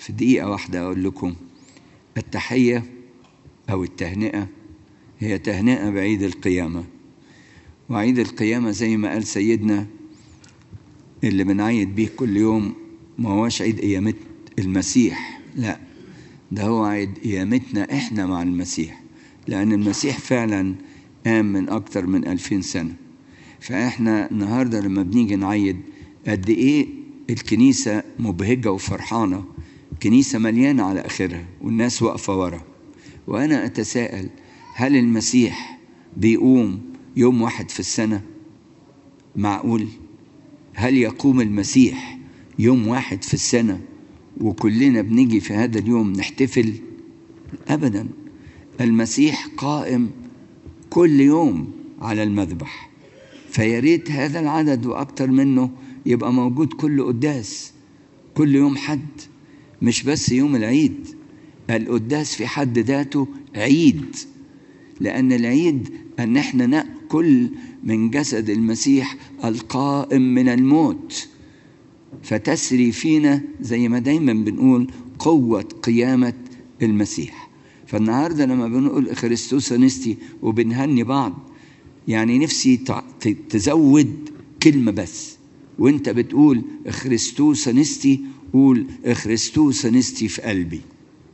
في دقيقة واحدة أقول لكم التحية أو التهنئة هي تهنئة بعيد القيامة وعيد القيامة زي ما قال سيدنا اللي بنعيد بيه كل يوم ما هوش عيد قيامة المسيح لا ده هو عيد قيامتنا احنا مع المسيح لأن المسيح فعلا قام من أكتر من ألفين سنة فإحنا النهاردة لما بنيجي نعيد قد إيه الكنيسة مبهجة وفرحانة كنيسة مليانة على آخرها والناس واقفة ورا وأنا أتساءل هل المسيح بيقوم يوم واحد في السنة معقول هل يقوم المسيح يوم واحد في السنة وكلنا بنيجي في هذا اليوم نحتفل أبدا المسيح قائم كل يوم على المذبح فياريت هذا العدد وأكتر منه يبقى موجود كل قداس كل يوم حد مش بس يوم العيد القداس في حد ذاته عيد لأن العيد أن احنا نأكل من جسد المسيح القائم من الموت فتسري فينا زي ما دايما بنقول قوة قيامة المسيح فالنهاردة لما بنقول خريستوس نستي وبنهني بعض يعني نفسي تزود كلمة بس وانت بتقول خريستوس نستي قول خريستوس نستي في قلبي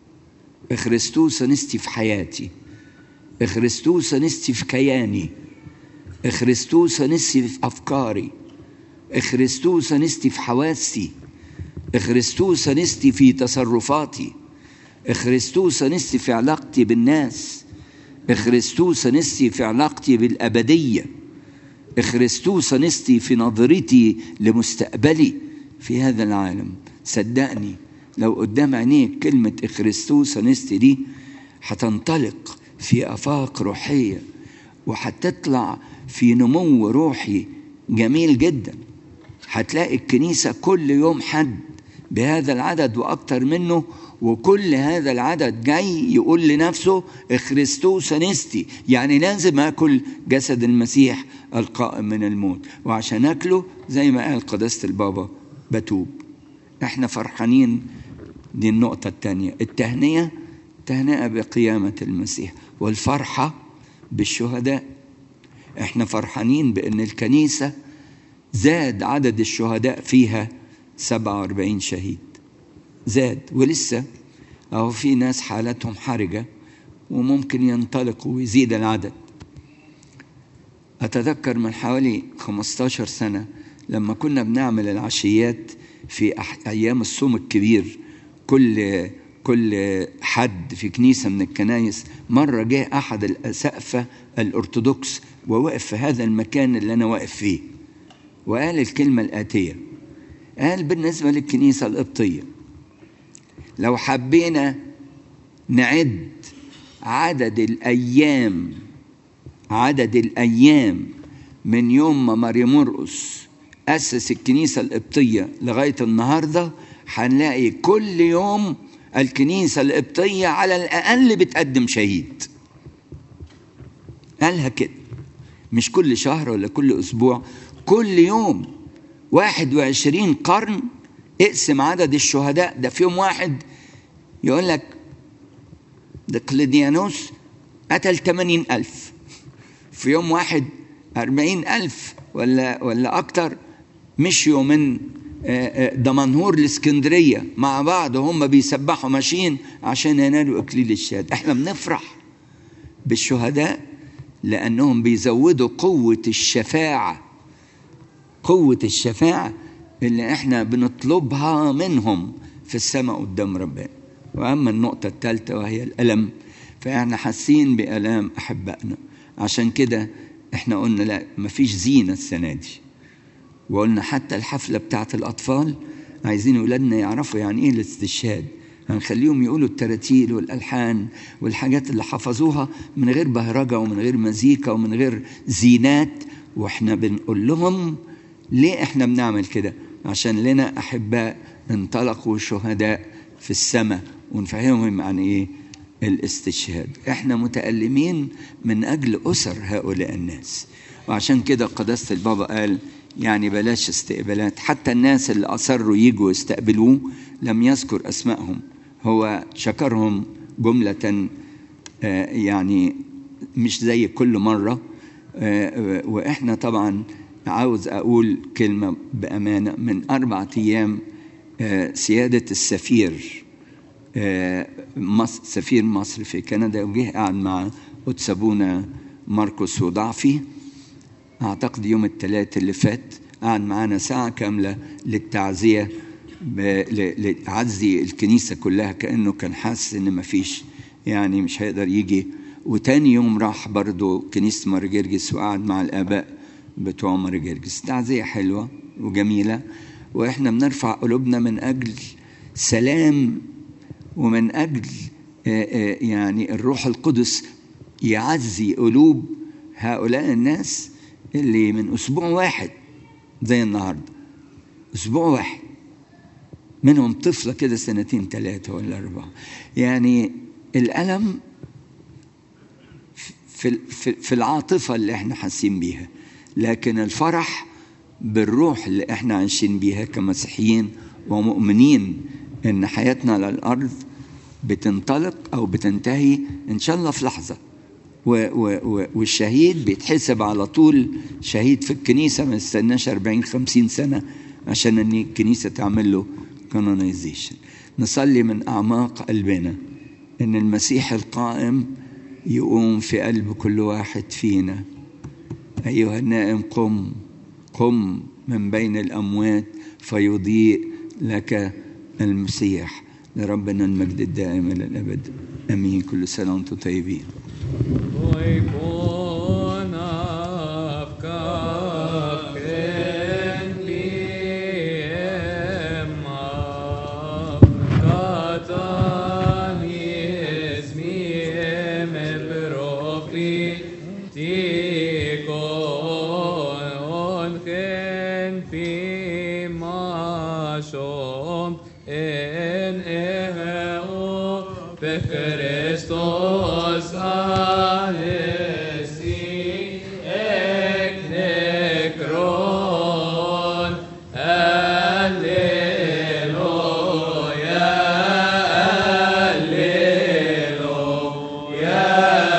خريستوس نستي في حياتي خريستوس نستي في كياني خريستوس نستي في أفكاري خريستوس نستي في حواسي خريستوس نستي في تصرفاتي خريستوس نستي في علاقتي بالناس خريستوس نستي في علاقتي بالأبدية خريستوس نستي في نظرتي لمستقبلي في هذا العالم صدقني لو قدام عينيك كلمة خريستوس نستي دي هتنطلق في آفاق روحية وهتطلع في نمو روحي جميل جدا هتلاقي الكنيسة كل يوم حد بهذا العدد وأكتر منه وكل هذا العدد جاي يقول لنفسه خريستوس نستي يعني لازم أكل جسد المسيح القائم من الموت وعشان أكله زي ما قال قداسة البابا بتوب احنا فرحانين دي النقطة الثانية التهنئة تهنئة بقيامة المسيح والفرحة بالشهداء احنا فرحانين بأن الكنيسة زاد عدد الشهداء فيها 47 شهيد زاد ولسه أهو في ناس حالتهم حرجة وممكن ينطلقوا ويزيد العدد أتذكر من حوالي 15 سنة لما كنا بنعمل العشيات في أيام الصوم الكبير كل كل حد في كنيسة من الكنايس مرة جاء أحد الأسقفة الأرثوذكس ووقف في هذا المكان اللي أنا واقف فيه وقال الكلمة الآتية قال بالنسبة للكنيسة القبطية لو حبينا نعد عدد الأيام عدد الأيام من يوم ما مريم مرقس أسس الكنيسة القبطية لغاية النهاردة هنلاقي كل يوم الكنيسة القبطية على الأقل بتقدم شهيد قالها كده مش كل شهر ولا كل أسبوع كل يوم واحد وعشرين قرن اقسم عدد الشهداء ده في يوم واحد يقول لك دقلديانوس قتل 80 ألف في يوم واحد أربعين ألف ولا ولا أكتر مشيوا من دمنهور الاسكندرية مع بعض وهم بيسبحوا ماشيين عشان ينالوا إكليل الشهادة احنا بنفرح بالشهداء لأنهم بيزودوا قوة الشفاعة قوة الشفاعة اللي احنا بنطلبها منهم في السماء قدام ربنا وأما النقطة الثالثة وهي الألم فاحنا حاسين بألام أحبائنا عشان كده احنا قلنا لا مفيش زينة السنة دي وقلنا حتى الحفلة بتاعت الأطفال عايزين ولادنا يعرفوا يعني إيه الاستشهاد هنخليهم يقولوا التراتيل والألحان والحاجات اللي حفظوها من غير بهرجة ومن غير مزيكا ومن غير زينات واحنا بنقول لهم ليه احنا بنعمل كده عشان لنا أحباء انطلقوا شهداء في السماء ونفهمهم عن ايه الاستشهاد احنا متألمين من أجل أسر هؤلاء الناس وعشان كده قداسة البابا قال يعني بلاش استقبالات حتى الناس اللي أصروا يجوا يستقبلوه لم يذكر أسمائهم هو شكرهم جملة آه، يعني مش زي كل مرة آه، وإحنا طبعا عاوز أقول كلمة بأمانة من أربعة أيام آه، سيادة السفير آه، مصر سفير مصر في كندا وجه قعد مع قدس أبونا ماركوس وضعفي أعتقد يوم الثلاث اللي فات قعد معانا ساعة كاملة للتعزية ب- ل- لعزي الكنيسة كلها كأنه كان حاسس إن مفيش يعني مش هيقدر يجي وتاني يوم راح برضو كنيسة مارجرجس وقعد مع الآباء بتوع مارجرجس تعزية حلوة وجميلة وإحنا بنرفع قلوبنا من أجل سلام ومن أجل آه، آه، يعني الروح القدس يعزي قلوب هؤلاء الناس اللي من أسبوع واحد زي النهاردة أسبوع واحد منهم طفلة كده سنتين ثلاثة ولا أربعة يعني الألم في في في العاطفة اللي احنا حاسين بيها لكن الفرح بالروح اللي احنا عايشين بيها كمسيحيين ومؤمنين ان حياتنا على الارض بتنطلق او بتنتهي ان شاء الله في لحظه و و و والشهيد بيتحسب على طول شهيد في الكنيسه ما يستناش 40 50 سنه عشان ان الكنيسه تعمل له كانونيزيشن نصلي من اعماق قلبنا ان المسيح القائم يقوم في قلب كل واحد فينا ايها النائم قم قم من بين الاموات فيضيء لك المسيح لربنا المجد الدائم الى الابد امين كل سنه وانتم طيبين Voi bonav kapten liemav katanis miem profitikon chen pimashom en eheo Christos anesi ek nekron Alleluia Alleluia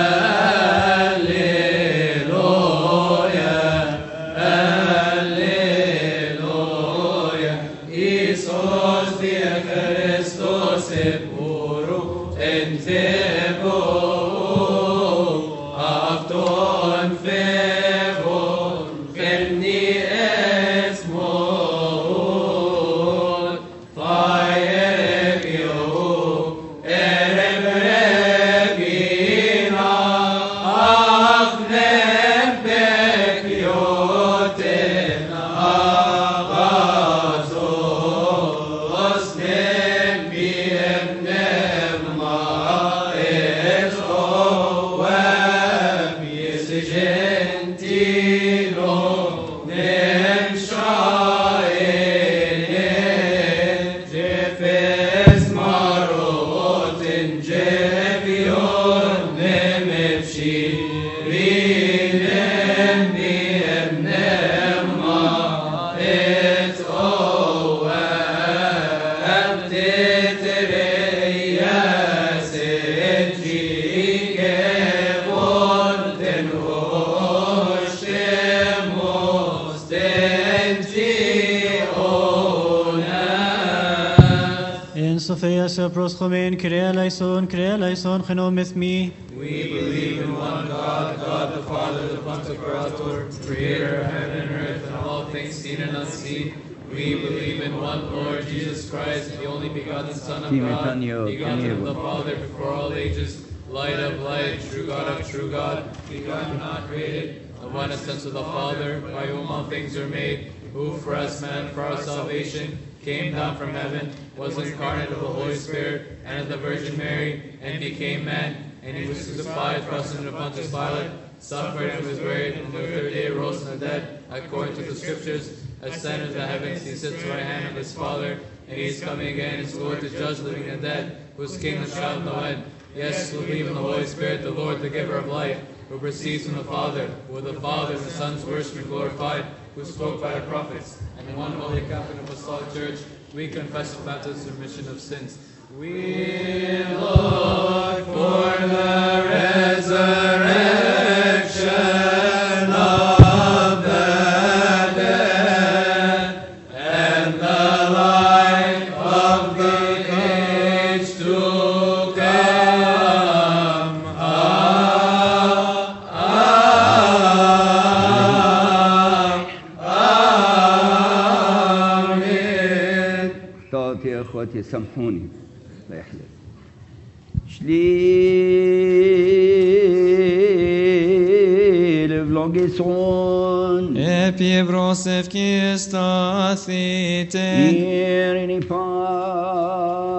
Alleluia Isos die Christos epuru en tebo afton fevo femni esmon faerebio erebrebina afnebek yoten agazos nem biem nem maes oem is gentilo nem shaene jefes marot in jevion nem efshirinem biem nem maes oem tetreyas et jikevon ten hoshemos ten tionas. In Sophia Sopros Chomin, Kyrie eleison, Kyrie eleison, Chenomith me. We believe in one God, God the Father, the Pantocrator, creator of heaven and earth and all things seen and unseen. We believe in one Lord Jesus Christ, the only begotten Son of God, begotten of the Father before all ages, light of light, true God of true God, begotten, not created, of one essence of the Father, by whom all things are made, who for us men, for our salvation, came down from heaven, was incarnate of the Holy Spirit, and of the Virgin Mary, and became man, and he was crucified for us under Pontius Pilate, suffered and was buried, and the third day rose from the dead, according to the Scriptures, ascended to the heavens, he sits at the right hand of his Father, and he is coming again as Lord to judge the living and dead, whose kingdom shall have no end. Yes, we believe in the Holy Spirit, the Lord, the giver of life, who proceeds from the Father, who with the Father and the Son is worshipped and glorified, who spoke by the prophets, and in one holy Catholic Apostolic Church, we confess the baptism and remission of sins. We look for the resurrection of the dead and the life of the age to come. Amen. اخطأت يا اخواتي سامحوني الله يحلل شليل vlogisson Επί ευκή σταθείτε. Ierini paz